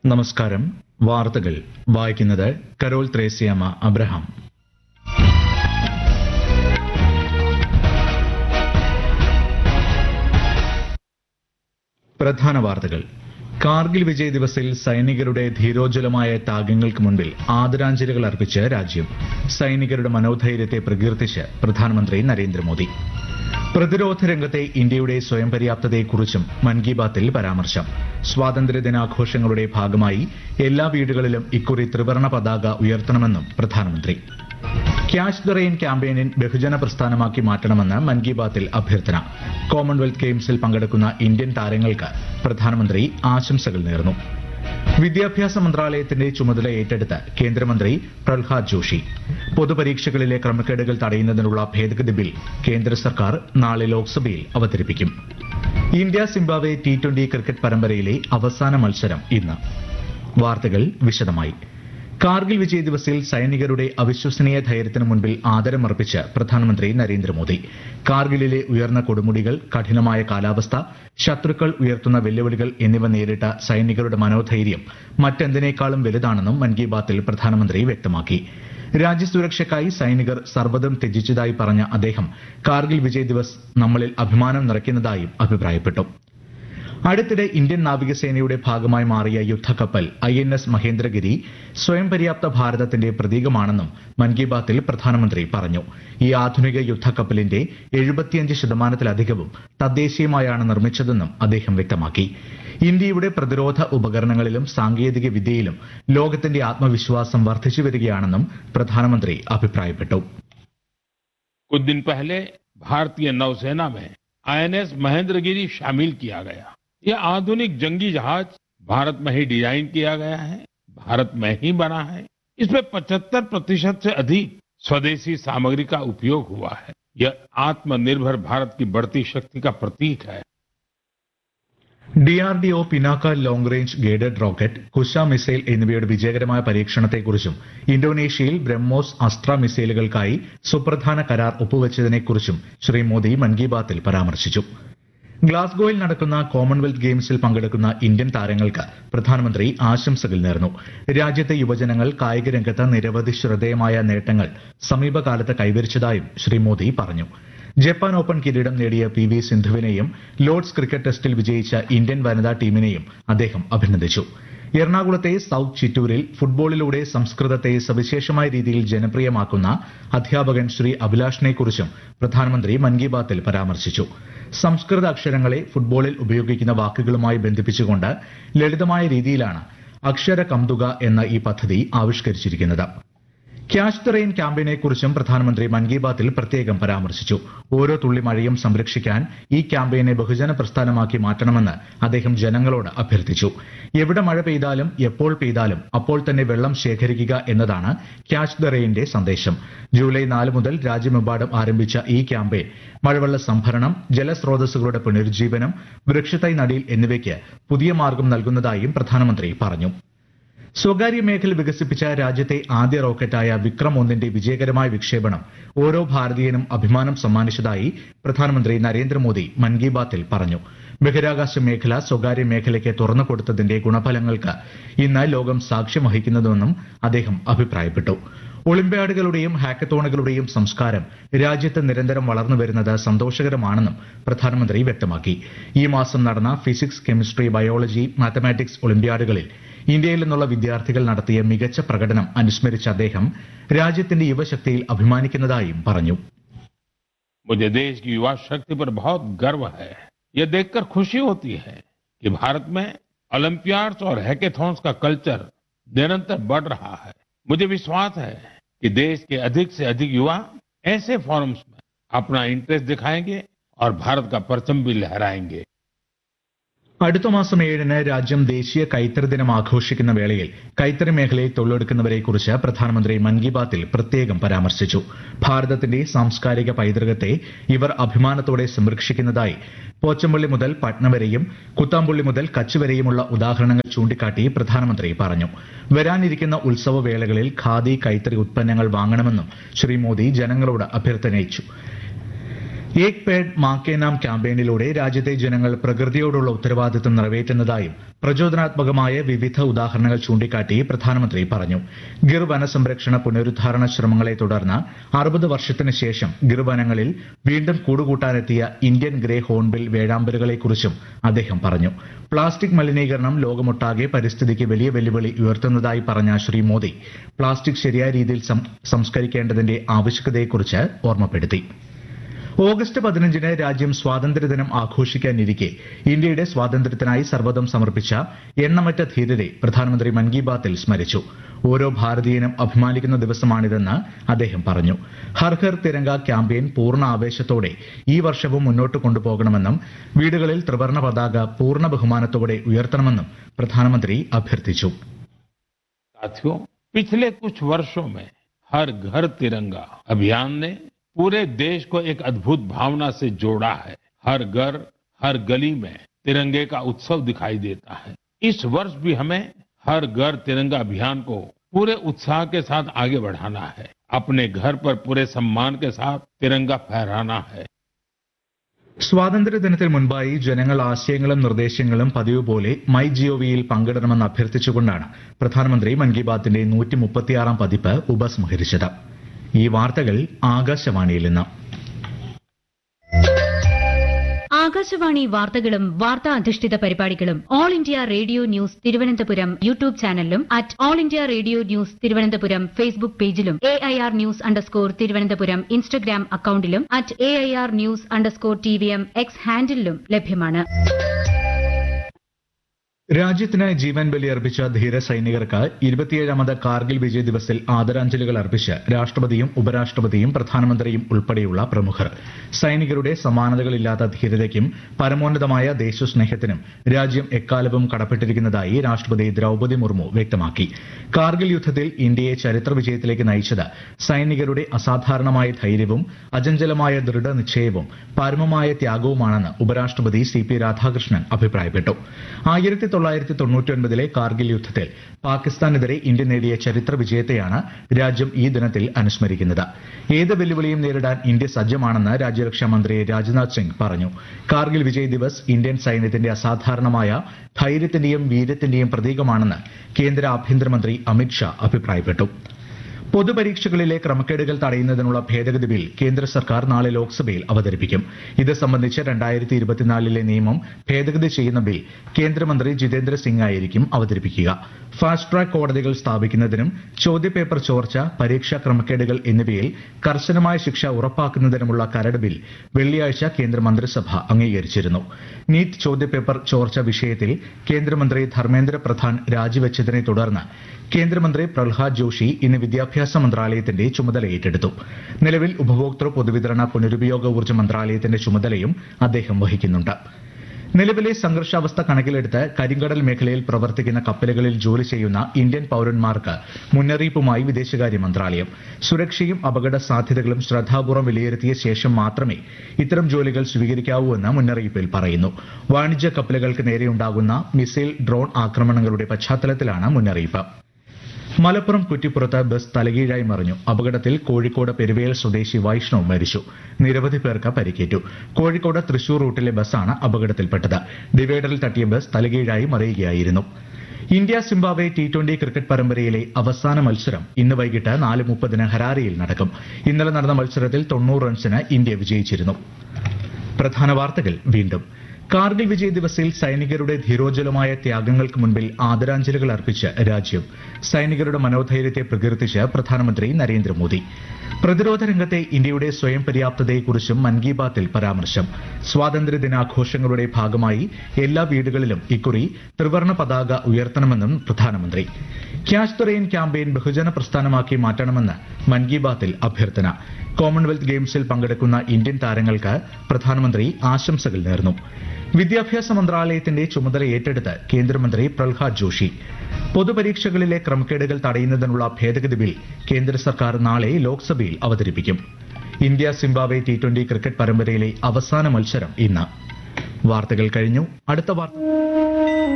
നമസ്കാരം വാർത്തകൾ വായിക്കുന്നത് കരോൾ ത്രേസ്യാമ അബ്രഹാം പ്രധാന വാർത്തകൾ കാർഗിൽ വിജയ് ദിവസിൽ സൈനികരുടെ ധീരോജ്വലമായ ത്യാഗങ്ങൾക്ക് മുൻപിൽ ആദരാഞ്ജലികൾ അർപ്പിച്ച് രാജ്യം സൈനികരുടെ മനോധൈര്യത്തെ പ്രകീർത്തിച്ച് പ്രധാനമന്ത്രി നരേന്ദ്രമോദി പ്രതിരോധ രംഗത്തെ ഇന്ത്യയുടെ സ്വയം പര്യാപ്തതയെക്കുറിച്ചും മൻ കി ബാത്തിൽ പരാമർശം സ്വാതന്ത്ര്യദിനാഘോഷങ്ങളുടെ ഭാഗമായി എല്ലാ വീടുകളിലും ഇക്കുറി ത്രിവർണ പതാക ഉയർത്തണമെന്നും പ്രധാനമന്ത്രി ക്യാഷ് ദ റെയിൻ ക്യാമ്പയിനിൻ ബഹുജന പ്രസ്ഥാനമാക്കി മാറ്റണമെന്ന് മൻ കി ബാത്തിൽ അഭ്യർത്ഥന കോമൺവെൽത്ത് ഗെയിംസിൽ പങ്കെടുക്കുന്ന ഇന്ത്യൻ താരങ്ങൾക്ക് പ്രധാനമന്ത്രി ആശംസകൾ നേർന്നു വിദ്യാഭ്യാസ മന്ത്രാലയത്തിന്റെ ചുമതല ഏറ്റെടുത്ത് കേന്ദ്രമന്ത്രി പ്രഹ്ലാദ് ജോഷി പൊതുപരീക്ഷകളിലെ ക്രമക്കേടുകൾ തടയുന്നതിനുള്ള ഭേദഗതി ബിൽ കേന്ദ്ര സർക്കാർ നാളെ ലോക്സഭയിൽ അവതരിപ്പിക്കും India Zimbabwe T twenty cricket പരമ്പരയിലെ അവസാന മത്സരം ഇന്ന് വാർത്തകൾ വിശദമായി കാർഗിൽ വിജയ് ദിവസിൽ സൈനികരുടെ അവിശ്വസനീയ ധൈര്യത്തിന് മുൻപിൽ ആദരമർപ്പിച്ച് പ്രധാനമന്ത്രി നരേന്ദ്രമോദി കാർഗിലിലെ ഉയർന്ന കൊടുമുടികൾ കഠിനമായ കാലാവസ്ഥ ശത്രുക്കൾ ഉയർത്തുന്ന വെല്ലുവിളികൾ എന്നിവ നേരിട്ട സൈനികരുടെ മനോധൈര്യം മറ്റെന്തിനേക്കാളും വലുതാണെന്നും മൻ കി ബാത്തിൽ പ്രധാനമന്ത്രി വ്യക്തമാക്കി രാജ്യസുരക്ഷയ്ക്കായി സൈനികർ സർവ്വതും ത്യജിച്ചതായി പറഞ്ഞ അദ്ദേഹം കാർഗിൽ വിജയ് ദിവസ് നമ്മളിൽ അഭിമാനം നിറയ്ക്കുന്നതായും അഭിപ്രായപ്പെട്ടു അടുത്തിടെ ഇന്ത്യൻ നാവികസേനയുടെ ഭാഗമായി മാറിയ യുദ്ധക്കപ്പൽ ഐ എൻ എസ് മഹേന്ദ്രഗിരി സ്വയം പര്യാപ്ത ഭാരതത്തിന്റെ പ്രതീകമാണെന്നും മൻ കി ബാത്തിൽ പ്രധാനമന്ത്രി പറഞ്ഞു ഈ ആധുനിക യുദ്ധക്കപ്പലിന്റെ എഴുപത്തിയഞ്ച് ശതമാനത്തിലധികവും തദ്ദേശീയമായാണ് നിർമ്മിച്ചതെന്നും അദ്ദേഹം വ്യക്തമാക്കി ഇന്ത്യയുടെ പ്രതിരോധ ഉപകരണങ്ങളിലും സാങ്കേതിക വിദ്യയിലും ലോകത്തിന്റെ ആത്മവിശ്വാസം വർദ്ധിച്ചു വരികയാണെന്നും പ്രധാനമന്ത്രി അഭിപ്രായപ്പെട്ടു कुछ दिन पहले भारतीय नौसेना में आईएनएस महेंद्रगिरी शामिल किया गया यह आधुनिक जंगी जहाज भारत में ही डिजाइन किया गया है भारत में ही बना है इसमें 75 प्रतिशत से अधिक स्वदेशी सामग्री का उपयोग हुआ है यह आत्मनिर्भर भारत की बढ़ती शक्ति का प्रतीक है DRDO Pinaka long range guided rocket Kusha missile എന്നിവയുടെ വിജയകരമായ പരീക്ഷണത്തെക്കുറിച്ചും ഇന്തോനേഷ്യയിൽ ബ്രഹ്മോസ് അസ്ത്ര മിസൈലുകൾക്കായി സുപ്രധാന കരാർ ഒപ്പുവച്ചതിനെക്കുറിച്ചും ശ്രീ മോദി മൻ കി ബാത്തിൽ പരാമർശിച്ചു ഗ്ലാസ്ഗോയിൽ നടക്കുന്ന കോമൺവെൽത്ത് ഗെയിംസിൽ പങ്കെടുക്കുന്ന ഇന്ത്യൻ താരങ്ങൾക്ക് പ്രധാനമന്ത്രി ആശംസകൾ നേർന്നു രാജ്യത്തെ യുവജനങ്ങൾ കായിക രംഗത്ത് നിരവധി ശ്രദ്ധേയമായ നേട്ടങ്ങൾ സമീപകാലത്ത് കൈവരിച്ചതായും ശ്രീ മോദി പറഞ്ഞു ജപ്പാൻ ഓപ്പൺ കിരീടം നേടിയ പി വി സിന്ധുവിനെയും ലോർഡ്സ് ക്രിക്കറ്റ് ടെസ്റ്റിൽ വിജയിച്ച ഇന്ത്യൻ വനിതാ ടീമിനെയും അദ്ദേഹം അഭിനന്ദിച്ചു എറണാകുളത്തെ സൌത്ത് ചിറ്റൂരിൽ ഫുട്ബോളിലൂടെ സംസ്കൃതത്തെ സവിശേഷമായ രീതിയിൽ ജനപ്രിയമാക്കുന്ന അധ്യാപകൻ ശ്രീ അഭിലാഷിനെക്കുറിച്ചും പ്രധാനമന്ത്രി മൻ കി ബാത്തിൽ പരാമർശിച്ചു സംസ്കൃത അക്ഷരങ്ങളെ ഫുട്ബോളിൽ ഉപയോഗിക്കുന്ന വാക്കുകളുമായി ബന്ധിപ്പിച്ചുകൊണ്ട് ലളിതമായ രീതിയിലാണ് അക്ഷര കംതുക എന്ന ഈ പദ്ധതി ആവിഷ്കരിച്ചിരിക്കുന്നത് ക്യാഷ് ദ റെയിൻ ക്യാമ്പയിനെക്കുറിച്ചും പ്രധാനമന്ത്രി മൻ കി ബാത്തിൽ പ്രത്യേകം പരാമർശിച്ചു ഓരോ തുള്ളി മഴയും സംരക്ഷിക്കാൻ ഈ ക്യാമ്പയിനെ ബഹുജന പ്രസ്ഥാനമാക്കി മാറ്റണമെന്ന് അദ്ദേഹം ജനങ്ങളോട് അഭ്യർത്ഥിച്ചു എവിടെ മഴ പെയ്താലും എപ്പോൾ പെയ്താലും അപ്പോൾ തന്നെ വെള്ളം ശേഖരിക്കുക എന്നതാണ് ക്യാഷ് ദ റെയിന്റെ സന്ദേശം ജൂലൈ നാല് മുതൽ രാജ്യമെമ്പാടും ആരംഭിച്ച ഈ ക്യാമ്പയിൻ മഴവെള്ള സംഭരണം ജലസ്രോതസ്സുകളുടെ പുനരുജ്ജീവനം വൃക്ഷത്തൈ നടീൽ എന്നിവയ്ക്ക് പുതിയ മാർഗം നൽകുന്നതായും പ്രധാനമന്ത്രി പറഞ്ഞു സ്വകാര്യ മേഖല വികസിപ്പിച്ച രാജ്യത്തെ ആദ്യ റോക്കറ്റായ വിക്രം ഒന്നിന്റെ വിജയകരമായ വിക്ഷേപണം ഓരോ ഭാരതീയനും അഭിമാനം സമ്മാനിച്ചതായി പ്രധാനമന്ത്രി നരേന്ദ്രമോദി മൻ കി ബാത്തിൽ പറഞ്ഞു ബഹിരാകാശ മേഖല സ്വകാര്യ മേഖലയ്ക്ക് തുറന്നു കൊടുത്തതിന്റെ ഗുണഫലങ്ങൾക്ക് ഇന്ന് ലോകം സാക്ഷ്യം വഹിക്കുന്നുവെന്നും അദ്ദേഹം അഭിപ്രായപ്പെട്ടു ഒളിമ്പ്യാഡുകളുടെയും ഹാക്കത്തോണുകളുടെയും സംസ്കാരം രാജ്യത്ത് നിരന്തരം വളർന്നു വരുന്നത് സന്തോഷകരമാണെന്നും പ്രധാനമന്ത്രി വ്യക്തമാക്കി ഈ മാസം നടന്ന ഫിസിക്സ് കെമിസ്ട്രി ബയോളജി മാത്തമാറ്റിക്സ് ഒളിമ്പ്യാഡുകളിൽ ഇന്ത്യയിൽ നിന്നുള്ള വിദ്യാർത്ഥികൾ നടത്തിയ മികച്ച പ്രകടനം അനുസ്മരിച്ച അദ്ദേഹം രാജ്യത്തിന്റെ യുവശക്തിയിൽ അഭിമാനിക്കുന്നതായും പറഞ്ഞു मुझे देश की युवा शक्ति पर बहुत गर्व है यह देखकर खुशी होती है कि भारत में ओलंपियाड्स और हैकेथॉन्स का कल्चर निरंतर बढ़ रहा है मुझे विश्वास है कि देश के अधिक से अधिक युवा ऐसे फोरम्स में अपना इंटरेस्ट दिखाएंगे और भारत का परचम भी लहराएंगे അടുത്ത മാസം ഏഴിന് രാജ്യം ദേശീയ കൈത്തറി ദിനം ആഘോഷിക്കുന്ന വേളയിൽ കൈത്തറി മേഖലയിൽ തൊഴിലെടുക്കുന്നവരെക്കുറിച്ച് പ്രധാനമന്ത്രി മൻ കി ബാത്തിൽ പ്രത്യേകം പരാമർശിച്ചു ഭാരതത്തിന്റെ സാംസ്കാരിക പൈതൃകത്തെ ഇവർ അഭിമാനത്തോടെ സംരക്ഷിക്കുന്നതായി പോച്ചമ്പള്ളി മുതൽ പട്ന വരെയും കുത്താമ്പുള്ളി മുതൽ കച്ച് വരെയുമുള്ള ഉദാഹരണങ്ങൾ ചൂണ്ടിക്കാട്ടി പ്രധാനമന്ത്രി പറഞ്ഞു വരാനിരിക്കുന്ന ഉത്സവ വേളകളിൽ ഖാദി കൈത്തറി ഉത്പന്നങ്ങൾ വാങ്ങണമെന്നും ശ്രീ മോദി ജനങ്ങളോട് അഭ്യർത്ഥനയിച്ചു ഏക് പേഡ് മാക്കേ നാം ക്യാമ്പയിനിലൂടെ രാജ്യത്തെ ജനങ്ങൾ പ്രകൃതിയോടുള്ള ഉത്തരവാദിത്തം നിറവേറ്റുന്നതായും പ്രചോദനാത്മകമായ വിവിധ ഉദാഹരണങ്ങൾ ചൂണ്ടിക്കാട്ടി പ്രധാനമന്ത്രി പറഞ്ഞു ഗിർ വനസംരക്ഷണ പുനരുദ്ധാരണ ശ്രമങ്ങളെ തുടർന്ന് അറുപത് വർഷത്തിന് ശേഷം ഗിർ വനങ്ങളിൽ വീണ്ടും കൂടുകൂട്ടാനെത്തിയ ഇന്ത്യൻ ഗ്രേ ഹോൺബിൽ വേഴാമ്പലുകളെക്കുറിച്ചും അദ്ദേഹം പറഞ്ഞു പ്ലാസ്റ്റിക് മലിനീകരണം ലോകമൊട്ടാകെ പരിസ്ഥിതിക്ക് വലിയ വെല്ലുവിളി ഉയർത്തുന്നതായി പറഞ്ഞ ശ്രീ മോദി പ്ലാസ്റ്റിക് ശരിയായ രീതിയിൽ സം- സംസ്കരിക്കേണ്ടതിന്റെ ആവശ്യകതയെക്കുറിച്ച് ഓർമ്മപ്പെടുത്തി ഓഗസ്റ്റ് പതിനഞ്ചിന് രാജ്യം സ്വാതന്ത്ര്യദിനം ആഘോഷിക്കാനിരിക്കെ ഇന്ത്യയുടെ സ്വാതന്ത്ര്യത്തിനായി സർവ്വതം സമർപ്പിച്ച എണ്ണമറ്റ ധീരരെ പ്രധാനമന്ത്രി മൻ കി ബാത്തിൽ സ്മരിച്ചു ഓരോ ഭാരതീയനും അഭിമാനിക്കുന്ന ദിവസമാണിതെന്ന് അദ്ദേഹം പറഞ്ഞു ഹർ ഹർ തിരങ്ക ക്യാമ്പയിൻ പൂർണ്ണ ആവേശത്തോടെ ഈ വർഷവും മുന്നോട്ട് കൊണ്ടുപോകണമെന്നും വീടുകളിൽ ത്രിവർണ പതാക പൂർണ്ണ ബഹുമാനത്തോടെ ഉയർത്തണമെന്നും പ്രധാനമന്ത്രി അഭ്യർത്ഥിച്ചു साथियों पिछले कुछ वर्षों में हर घर तिरंगा अभियान ने पूरे देश को एक अद्भुत भावना से जोड़ा है हर घर हर गली में तिरंगे का उत्सव दिखाई देता है इस वर्ष भी हमें हर घर तिरंगा अभियान को पूरे उत्साह के साथ आगे बढ़ाना है अपने घर पर पूरे सम्मान के साथ तिरंगा फहराना है സ്വാതന്ത്ര്യദിനത്തിന് മുൻപായി ജനങ്ങൾ ആശയങ്ങളും നിർദ്ദേശങ്ങളും പതിവ് പോലെ മൈ ജിഒവിയിൽ പങ്കിടണമെന്ന് അഭ്യർത്ഥിച്ചുകൊണ്ടാണ് പ്രധാനമന്ത്രി മൻ കി ബാത്തിന്റെ നൂറ്റി മുപ്പത്തിയാറാം പതിപ്പ് ഉപസംഹരിച്ചത് ഈ വാർത്തകൾ ആകാശവാണിയിൽ നിന്ന് ആകാശവാണി വാർത്തകളും വാർത്താ അധിഷ്ഠിത പരിപാടികളും All India Radio News Thiruvananthapuram YouTube ചാനലിലും at All India Radio News Thiruvananthapuram Facebook പേജിലും A I R news underscore Thiruvananthapuram Instagram അക്കൌണ്ടിലും at A I R news underscore T V M X ഹാൻഡിലും ലഭ്യമാണ് രാജ്യത്തിന് ജീവൻ ബലിയർപ്പിച്ച ധീര സൈനികർക്ക് ഇരുപത്തിയേഴാമത് കാർഗിൽ വിജയ് ദിവസിൽ ആദരാഞ്ജലികൾ അർപ്പിച്ച് രാഷ്ട്രപതിയും ഉപരാഷ്ട്രപതിയും പ്രധാനമന്ത്രിയും ഉൾപ്പെടെയുള്ള പ്രമുഖർ സൈനികരുടെ സമാനതകളില്ലാത്ത ധീരതയ്ക്കും പരമോന്നതമായ ദേശസ്നേഹത്തിനും രാജ്യം എക്കാലവും കടപ്പെട്ടിരിക്കുന്നതായി രാഷ്ട്രപതി ദ്രൌപദി മുർമു വ്യക്തമാക്കി കാർഗിൽ യുദ്ധത്തിൽ ഇന്ത്യയെ ചരിത്ര വിജയത്തിലേക്ക് നയിച്ചത് സൈനികരുടെ അസാധാരണമായ ധൈര്യവും അചഞ്ചലമായ ദൃഢനിശ്ചയവും പരമമായ ത്യാഗവുമാണെന്ന് ഉപരാഷ്ട്രപതി സി പി രാധാകൃഷ്ണൻ അഭിപ്രായപ്പെട്ടു ആയിരത്തി തൊള്ളായിരത്തി തൊണ്ണൂറ്റിയൊൻപതിലെ കാർഗിൽ യുദ്ധത്തിൽ പാകിസ്ഥാനെതിരെ ഇന്ത്യ നേടിയ ചരിത്ര വിജയത്തെയാണ് രാജ്യം ഈ ദിനത്തിൽ അനുസ്മരിക്കുന്നത് ഏത് വെല്ലുവിളിയും നേരിടാൻ ഇന്ത്യ സജ്ജമാണെന്ന് രാജ്യരക്ഷാ മന്ത്രി രാജ്നാഥ് സിംഗ് പറഞ്ഞു കാർഗിൽ വിജയ് ദിവസ് ഇന്ത്യൻ സൈന്യത്തിന്റെ അസാധാരണമായ ധൈര്യത്തിന്റെയും വീര്യത്തിന്റെയും പ്രതീകമാണെന്ന് കേന്ദ്ര ആഭ്യന്തരമന്ത്രി അമിത്ഷാ അഭിപ്രായപ്പെട്ടു പൊതുപരീക്ഷകളിലെ ക്രമക്കേടുകൾ തടയുന്നതിനുള്ള ഭേദഗതി ബിൽ കേന്ദ്ര സർക്കാർ നാളെ ലോക്സഭയിൽ അവതരിപ്പിക്കും ഇത് സംബന്ധിച്ച് രണ്ടായിരത്തി ഇരുപത്തിനാലിലെ നിയമം ഭേദഗതി ചെയ്യുന്ന ബിൽ കേന്ദ്രമന്ത്രി ജിതേന്ദ്ര സിംഗ് ആയിരിക്കും അവതരിപ്പിക്കുക ഫാസ്റ്റ് ട്രാക്ക് കോടതികൾ സ്ഥാപിക്കുന്നതിനും ചോദ്യപേപ്പർ ചോർച്ച പരീക്ഷാ ക്രമക്കേടുകൾ എന്നിവയിൽ കർശനമായ ശിക്ഷ ഉറപ്പാക്കുന്നതിനുമുള്ള കരട് ബിൽ വെള്ളിയാഴ്ച കേന്ദ്ര മന്ത്രിസഭ അംഗീകരിച്ചിരുന്നു നീറ്റ് ചോദ്യപേപ്പർ ചോർച്ച വിഷയത്തിൽ കേന്ദ്രമന്ത്രി ധർമ്മേന്ദ്ര പ്രധാൻ രാജിവെച്ചതിനെ തുടർന്ന് കേന്ദ്രമന്ത്രി പ്രഹ്ലാദ് ജോഷി ഇന്ന് വിദ്യാഭ്യാസ മന്ത്രാലയത്തിന്റെ ചുമതല ഏറ്റെടുത്തു നിലവിൽ ഉപഭോക്തൃ പൊതുവിതരണ പുനരുപയോഗ ഊർജ്ജ മന്ത്രാലയത്തിന്റെ ചുമതലയും അദ്ദേഹം വഹിക്കുന്നുണ്ട് നിലവിലെ സംഘർഷാവസ്ഥ കണക്കിലെടുത്ത് കരിങ്കടൽ മേഖലയിൽ പ്രവർത്തിക്കുന്ന കപ്പലുകളിൽ ജോലി ചെയ്യുന്ന ഇന്ത്യൻ പൌരന്മാർക്ക് മുന്നറിയിപ്പുമായി വിദേശകാര്യ മന്ത്രാലയം സുരക്ഷയും അപകട സാധ്യതകളും ശ്രദ്ധാപൂർവ്വം വിലയിരുത്തിയ ശേഷം മാത്രമേ ഇത്തരം ജോലികൾ സ്വീകരിക്കാവൂ എന്ന് മുന്നറിയിപ്പിൽ പറയുന്നു വാണിജ്യ കപ്പലുകൾക്ക് നേരെയുണ്ടാകുന്ന മിസൈൽ ഡ്രോൺ ആക്രമണങ്ങളുടെ പശ്ചാത്തലത്തിലാണ് മുന്നറിയിപ്പ് മലപ്പുറം കുറ്റിപ്പുറത്ത് ബസ് തലകീഴായി മറിഞ്ഞു അപകടത്തിൽ കോഴിക്കോട് പെരുവേൽ സ്വദേശി വൈഷ്ണവ് മരിച്ചു നിരവധി പേർക്ക് പരിക്കേറ്റു കോഴിക്കോട് തൃശൂർ റൂട്ടിലെ ബസ്സാണ് അപകടത്തിൽപ്പെട്ടത് ഡിവൈഡറിൽ തട്ടിയ ബസ് തലകീഴായി മറിയുകയായിരുന്നു India Zimbabwe T twenty cricket പരമ്പരയിലെ അവസാന മത്സരം ഇന്ന് വൈകിട്ട് നാല് മുപ്പതിന് ഹരാരയിൽ നടക്കും ഇന്നലെ നടന്ന മത്സരത്തിൽ തൊണ്ണൂറ് റൺസിന് ഇന്ത്യ വിജയിച്ചിരുന്നു പ്രധാന വാർത്തകൾ വീണ്ടും കാർഗിൽ വിജയ് ദിവസിൽ സൈനികരുടെ ധീരോജ്വലമായ ത്യാഗങ്ങൾക്ക് മുൻപിൽ ആദരാഞ്ജലികൾ അർപ്പിച്ച് രാജ്യം സൈനികരുടെ മനോധൈര്യത്തെ പ്രകീർത്തിച്ച് പ്രധാനമന്ത്രി നരേന്ദ്രമോദി പ്രതിരോധ രംഗത്തെ ഇന്ത്യയുടെ സ്വയം പര്യാപ്തതയെക്കുറിച്ചും മൻ കി ബാത്തിൽ പരാമർശം സ്വാതന്ത്ര്യദിനാഘോഷങ്ങളുടെ ഭാഗമായി എല്ലാ വീടുകളിലും ഇക്കുറി ത്രിവർണ പതാക ഉയർത്തണമെന്നും പ്രധാനമന്ത്രി ക്യാച്ച് ദ റെയിൻ ക്യാമ്പയിൻ ബഹുജന പ്രസ്ഥാനമാക്കി മാറ്റണമെന്ന് മൻ കി ബാത്തിൽ അഭ്യർത്ഥന കോമൺവെൽത്ത് ഗെയിംസിൽ പങ്കെടുക്കുന്ന ഇന്ത്യൻ താരങ്ങൾക്ക് പ്രധാനമന്ത്രി ആശംസകൾ നേർന്നു വിദ്യാഭ്യാസ മന്ത്രാലയത്തിന്റെ ചുമതല ഏറ്റെടുത്ത് കേന്ദ്രമന്ത്രി പ്രഹ്ലാദ് ജോഷി പൊതുപരീക്ഷകളിലെ ക്രമക്കേടുകൾ തടയുന്നതിനുള്ള ഭേദഗതി ബിൽ കേന്ദ്ര സർക്കാർ നാളെ ലോക്സഭയിൽ അവതരിപ്പിക്കും India Zimbabwe T twenty cricket പരമ്പരയിലെ അവസാന മത്സരം ഇന്ന് വാർത്തകൾ കഴിഞ്ഞു അടുത്ത വാർത്ത